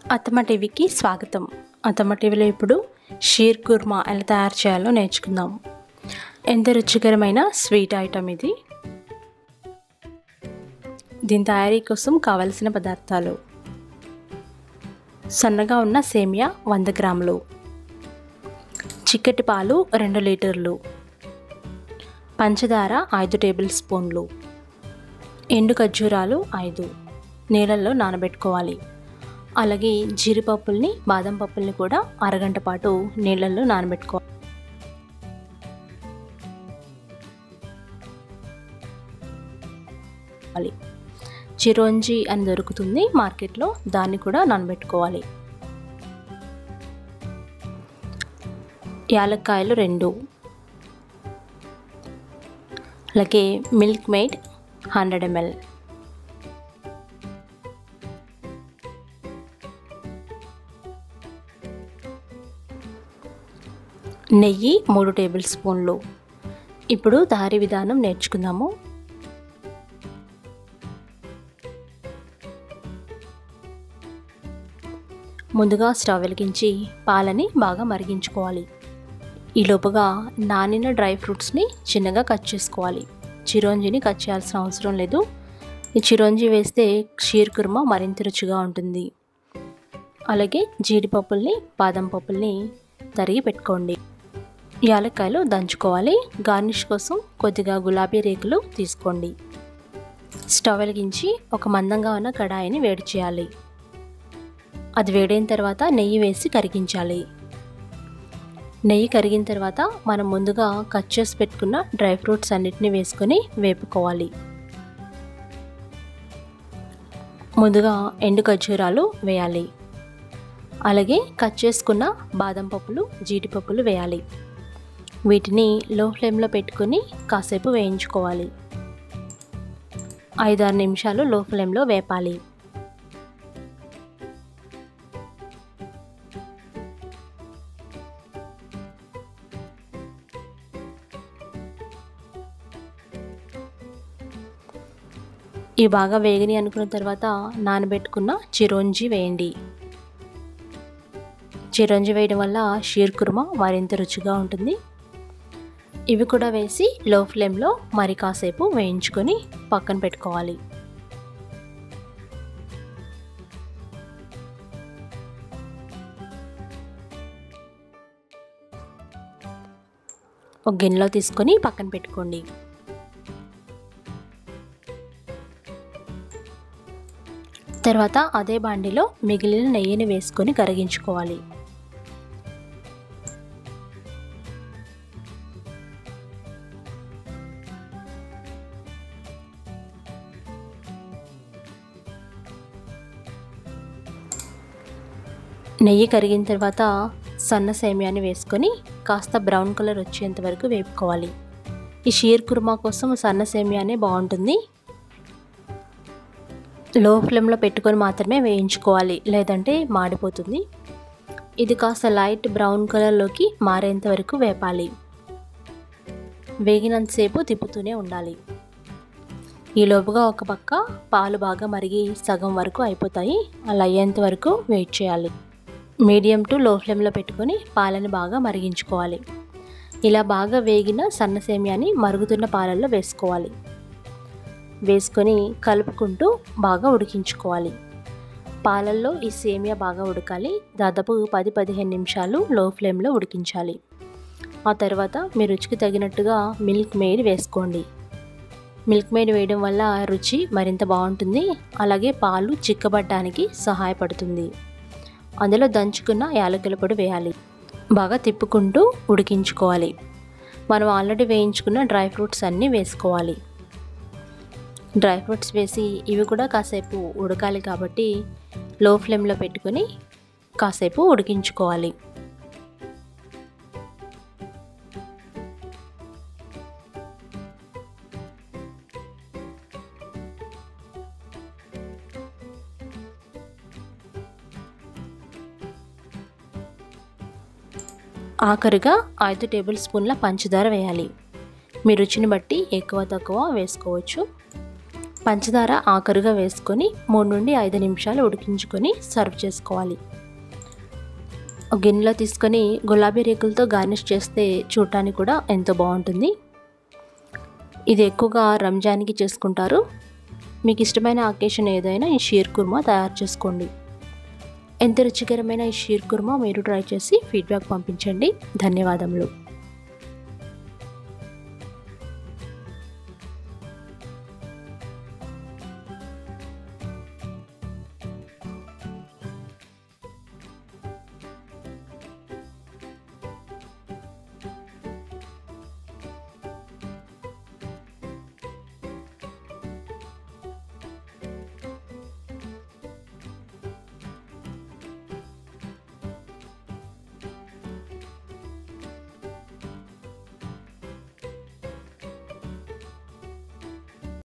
అత్తమ్మ టీవీకి స్వాగతం అత్తమ్మ టీవీలో ఇప్పుడు షీర్ కుర్మా ఎలా తయారు చేయాలో నేర్చుకుందాం ఎంత రుచికరమైన స్వీట్ ఐటమ్ ఇది దీని తయారీ కోసం కావలసిన పదార్థాలు సన్నగా ఉన్న సేమియా వంద గ్రాములు చిక్కటి పాలు రెండు లీటర్లు పంచదార ఐదు టేబుల్ స్పూన్లు ఎండు ఖర్జూరాలు ఐదు నీళ్ళల్లో నానబెట్టుకోవాలి అలాగే జీడిపప్పుల్ని బాదం పప్పుల్ని కూడా అరగంట పాటు నీళ్ళల్లో నానబెట్టుకోవాలి చిరోంజి అని దొరుకుతుంది మార్కెట్లో దాన్ని కూడా నానబెట్టుకోవాలి యాలక్కాయలు రెండు అలాగే మిల్క్ మేడ్ హండ్రెడ్ ఎంఎల్ నెయ్యి మూడు టేబుల్ స్పూన్లు ఇప్పుడు తయారీ విధానం నేర్చుకుందాము ముందుగా స్టవ్ వెలిగించి పాలని బాగా మరిగించుకోవాలి ఈలోపుగా నానిన డ్రై ఫ్రూట్స్ని చిన్నగా కట్ చేసుకోవాలి చిరోంజిని కట్ చేయాల్సిన అవసరం లేదు ఈ చిరోంజి వేస్తే క్షీర్ కుర్మా మరింత రుచిగా ఉంటుంది అలాగే జీడిపప్పుల్ని బాదం పప్పుల్ని తరిగి పెట్టుకోండి యాలక్కాయలు దంచుకోవాలి గార్నిష్ కోసం కొద్దిగా గులాబీ రేకులు తీసుకోండి స్టవ్ వెలిగించి ఒక మందంగా ఉన్న కడాయిని వేడి చేయాలి అది వేడైన తర్వాత నెయ్యి వేసి కరిగించాలి నెయ్యి కరిగిన తర్వాత మనం ముందుగా కట్ చేసి పెట్టుకున్న డ్రై ఫ్రూట్స్ అన్నిటిని వేసుకొని వేపుకోవాలి ముందుగా ఎండు ఖర్జూరాలు వేయాలి అలాగే కట్ చేసుకున్న బాదం పప్పులు జీడిపప్పులు వేయాలి వీటిని లో ఫ్లేమ్లో పెట్టుకొని కాసేపు వేయించుకోవాలి ఐదారు నిమిషాలు లో ఫ్లేమ్లో వేపాలి ఇవి బాగా వేగని అనుకున్న తర్వాత నానబెట్టుకున్న చిరోంజి వేయండి చిరోంజి వేయడం వల్ల షీర్ కుర్మా మరింత రుచిగా ఉంటుంది ఇవి కూడా వేసి లో ఫ్లేమ్లో మరి కాసేపు వేయించుకొని పక్కన పెట్టుకోవాలి ఒక గిన్నెలో తీసుకొని పక్కన పెట్టుకోండి తర్వాత అదే బాండిలో మిగిలిన నెయ్యిని వేసుకొని కరిగించుకోవాలి నెయ్యి కరిగిన తర్వాత సన్న సేమియాని వేసుకొని కాస్త బ్రౌన్ కలర్ వచ్చేంత వరకు వేపుకోవాలి ఈ షీర్ కుర్మా కోసం సన్న సేమియానే బాగుంటుంది లో ఫ్లేమ్లో పెట్టుకొని మాత్రమే వేయించుకోవాలి లేదంటే మాడిపోతుంది ఇది కాస్త లైట్ బ్రౌన్ కలర్లోకి మారేంత వరకు వేపాలి వేగినంతసేపు తిప్పుతూనే ఉండాలి ఈలోపుగా ఒక పక్క పాలు బాగా మరిగి సగం వరకు అయిపోతాయి అలా అయ్యేంత వరకు వెయిట్ చేయాలి మీడియం టు లో ఫ్లేమ్లో పెట్టుకొని పాలని బాగా మరిగించుకోవాలి ఇలా బాగా వేగిన సన్న సేమియాని మరుగుతున్న పాలల్లో వేసుకోవాలి వేసుకొని కలుపుకుంటూ బాగా ఉడికించుకోవాలి పాలల్లో ఈ సేమియా బాగా ఉడకాలి దాదాపు పది పదిహేను నిమిషాలు లో ఫ్లేమ్లో ఉడికించాలి ఆ తర్వాత మీ రుచికి తగినట్టుగా మిల్క్ మేడ్ వేసుకోండి మిల్క్ మేడ్ వేయడం వల్ల రుచి మరింత బాగుంటుంది అలాగే పాలు చిక్కబడడానికి సహాయపడుతుంది అందులో దంచుకున్న యాలకుల పొడి వేయాలి బాగా తిప్పుకుంటూ ఉడికించుకోవాలి మనం ఆల్రెడీ వేయించుకున్న డ్రై ఫ్రూట్స్ అన్నీ వేసుకోవాలి డ్రై ఫ్రూట్స్ వేసి ఇవి కూడా కాసేపు ఉడకాలి కాబట్టి లో ఫ్లేమ్లో పెట్టుకొని కాసేపు ఉడికించుకోవాలి ఆఖరిగా ఐదు టేబుల్ స్పూన్ల పంచదార వేయాలి మీ రుచిని బట్టి ఎక్కువ తక్కువ వేసుకోవచ్చు పంచదార ఆఖరుగా వేసుకొని మూడు నుండి ఐదు నిమిషాలు ఉడికించుకొని సర్వ్ చేసుకోవాలి ఒక గిన్నెలో తీసుకొని గులాబీ రేకులతో గార్నిష్ చేస్తే చూడటానికి కూడా ఎంతో బాగుంటుంది ఇది ఎక్కువగా రంజాన్కి చేసుకుంటారు మీకు ఇష్టమైన అకేషన్ ఏదైనా ఈ షీర్ కుర్మా తయారు చేసుకోండి ఎంత రుచికరమైన ఈ షీర్ కుర్మా మీరు ట్రై చేసి ఫీడ్బ్యాక్ పంపించండి ధన్యవాదములు